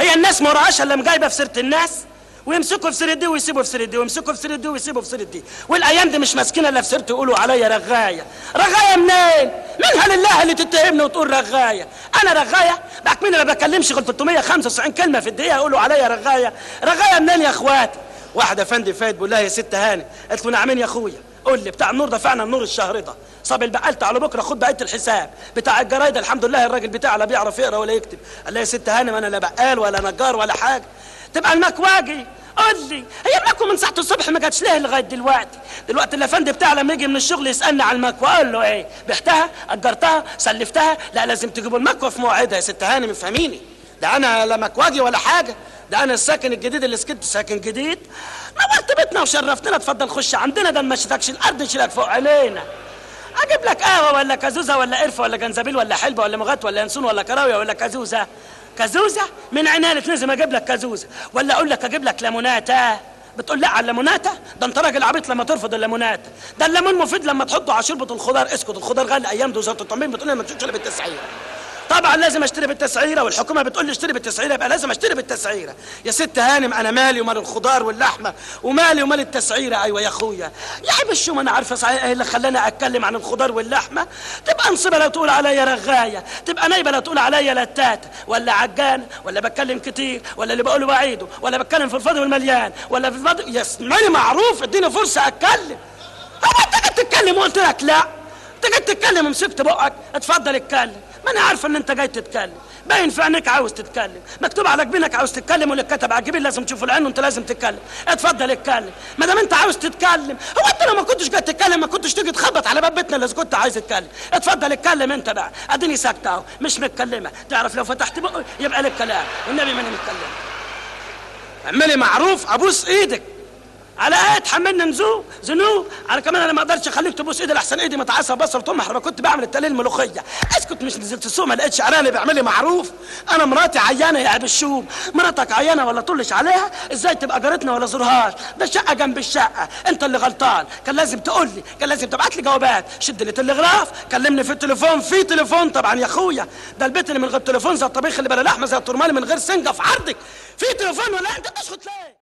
هي الناس ما وراهاش الا جايبه في سيره الناس ويمسكوا في سيره دي ويسيبوا في سيره دي ويمسكوا في سيره دي ويسيبوا في سيره دي والايام دي مش ماسكين الا في سيرتي يقولوا عليا رغايه رغايه منين منها لله اللي تتهمني وتقول رغايه انا رغايه بعد مين انا ما بكلمش غير 395 كلمه في الدقيقه يقولوا عليا رغايه رغايه منين يا اخواتي واحد افندي فايت بيقول لها يا ست هاني قالت له نعمين يا اخويا قول لي بتاع النور ده فعلا النور الشهر ده صاب البقال تعالى بكره خد بقيه الحساب بتاع الجرايد الحمد لله الراجل بتاعه لا بيعرف يقرا ولا يكتب قال لها يا ست هانم انا لا بقال ولا نجار ولا حاجه تبقى المكواجي قول لي هي المكوى من ساعه الصبح ما جاتش ليه لغايه دلوقتي دلوقتي الافندي بتاع لما يجي من الشغل يسالني على المكوى اقول له ايه بعتها اجرتها سلفتها لا لازم تجيبوا المكوى في موعدها يا ست هانم افهميني ده انا لا مكواجي ولا حاجه ده انا الساكن الجديد اللي سكنت ساكن جديد نورت بيتنا وشرفتنا اتفضل خش عندنا ده ما شتكش الارض نشيلك فوق علينا اجيب لك قهوه ولا كازوزه ولا قرفه ولا جنزبيل ولا حلبه ولا مغات ولا ينسون ولا كراويه ولا كازوزه كازوزه من عنالة لازم اجيب لك كازوزه ولا اقول لك اجيب لك ليموناته بتقول لا على الليموناته ده انت راجل عبيط لما ترفض الليمونات ده الليمون مفيد لما تحطه على شوربه الخضار اسكت الخضار غالي ايام دي وزاره التموين بتقول لي ما تشوفش الا بالتسعير طبعا لازم اشتري بالتسعيره والحكومه بتقول لي اشتري بالتسعيره يبقى لازم اشتري بالتسعيره يا ست هانم انا مالي ومال الخضار واللحمه ومالي ومال التسعيره ايوه يا اخويا يا حبيبي الشو ما انا عارفه صحيح ايه اللي خلاني اتكلم عن الخضار واللحمه تبقى نصيبه لو تقول عليا رغايه تبقى نايبه لو تقول عليا لتات ولا عجان ولا بتكلم كتير ولا اللي بقوله بعيده ولا بتكلم في الفاضي والمليان ولا في الفاضي يا اسمعي معروف اديني فرصه اتكلم هو انت جيت تتكلم وقلت لك لا انت جيت تتكلم ومسكت بقك اتفضل اتكلم ما انا عارفه ان انت جاي تتكلم باين في عينيك عاوز تتكلم مكتوب على جبينك عاوز تتكلم واللي كتب على الجبين لازم تشوف العين وانت لازم تتكلم اتفضل اتكلم ما دام انت عاوز تتكلم هو انت لو ما كنتش جاي تتكلم ما كنتش تيجي تخبط على باب بيتنا اللي كنت عايز تتكلم اتفضل اتكلم انت بقى اديني ساكته اهو مش متكلمه تعرف لو فتحت بقي يبقى لك كلام والنبي ماني متكلم اعملي معروف ابوس ايدك على ايه تحملنا نزوب ذنوب على كمان انا ما اقدرش اخليك تبوس ايدي لحسن ايدي متعصب بصل طمح انا كنت بعمل التليل الملوخيه اسكت مش نزلت السوق ما لقيتش عراني بيعملي معروف انا مراتي عيانه يا ابو الشوم مراتك عيانه ولا طلش عليها ازاي تبقى جارتنا ولا زورهاش ده شقه جنب الشقه انت اللي غلطان كان لازم تقول لي كان لازم تبعت لي جوابات شد لي تلغراف كلمني في التليفون في تليفون طبعا يا اخويا ده البيت اللي من غير تليفون زي الطبيخ اللي بلا لحمه زي الترمالي من غير سنجه في عرضك في تليفون ولا انت تسكت ليه